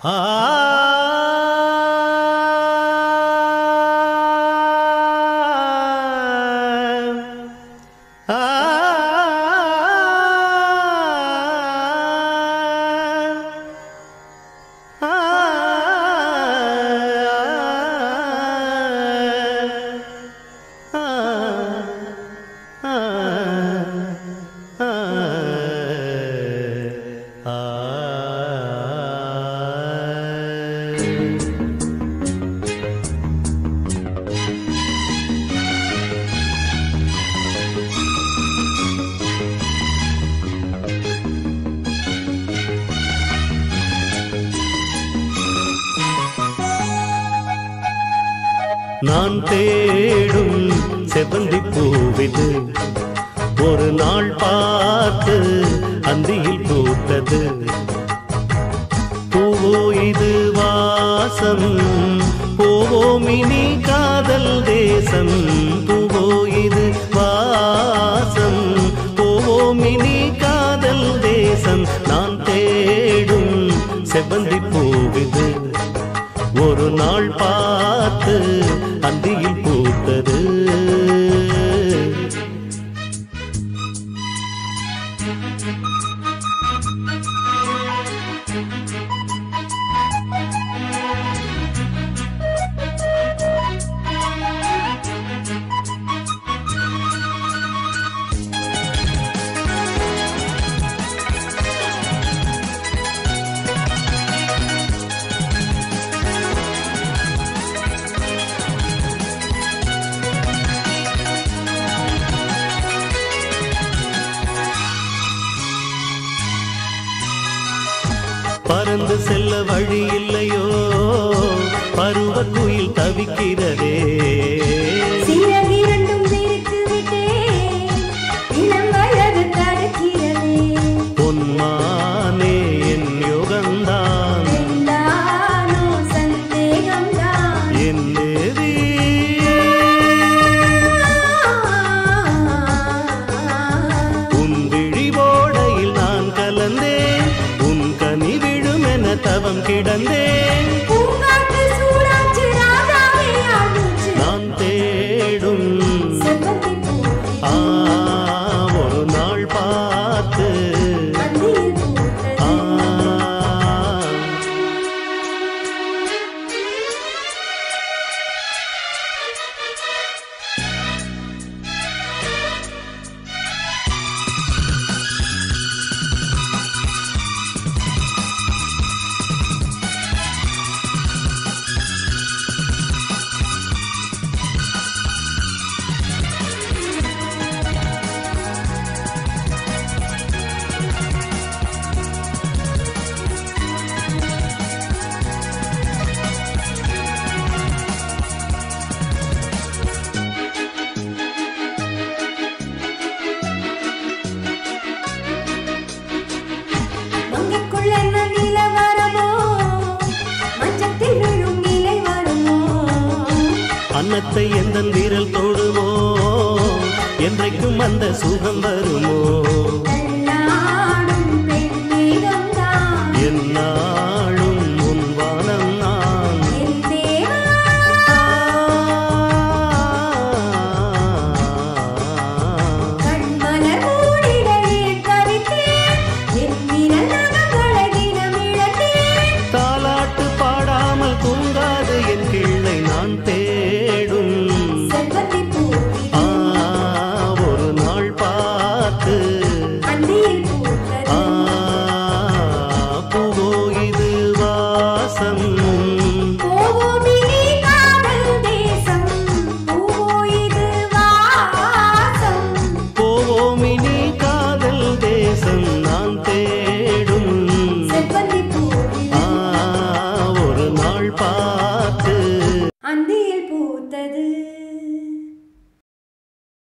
ஆ ஆ நான் தேடும் செவந்தி பூவிது ஒரு நாள் பார்த்து அந்தியில் பூத்தது பூவோ இது வாசம் போவோம் இனி காதல் தேசம் பூவோ இது வாசம் போவோம் இனி காதல் தேசம் நான் தேடும் செவந்தி பூவிது ஒரு நாள் பார்த்து அந்தியில் பூத்தது பறந்து செல்ல வழி இல்லையோ பருவ குயில் தவிக்கிறதே சிறகிரண்டும் விரித்து விட்டேன் இளம் அழகு தடுக்கிறதே பொன்மானே என் யுகந்தான் எல்லானோ சந்தேகம்தான் என் தேவி உன் விழிவோடையில் நான் கலந்தேன் உன் கனி விழுமென தவம் கிடந்தேன் பூங்காற்று சூடாச்சு ராஜாவே ஆடுச்சு நான் தேடும் செவ்வந்தி பூவே ஆ ஒரு நாள் பார்த்து அந்தியில் பூத்தது ஆ மங்கைக்குள்ள என்ன நிலவரமோ மஞ்சத்தில் விழும் நிலை வருமோ அன்னத்தை எந்த வீரல் தொடுமோ என்றைக்கும் அந்த சுகம் வருமோ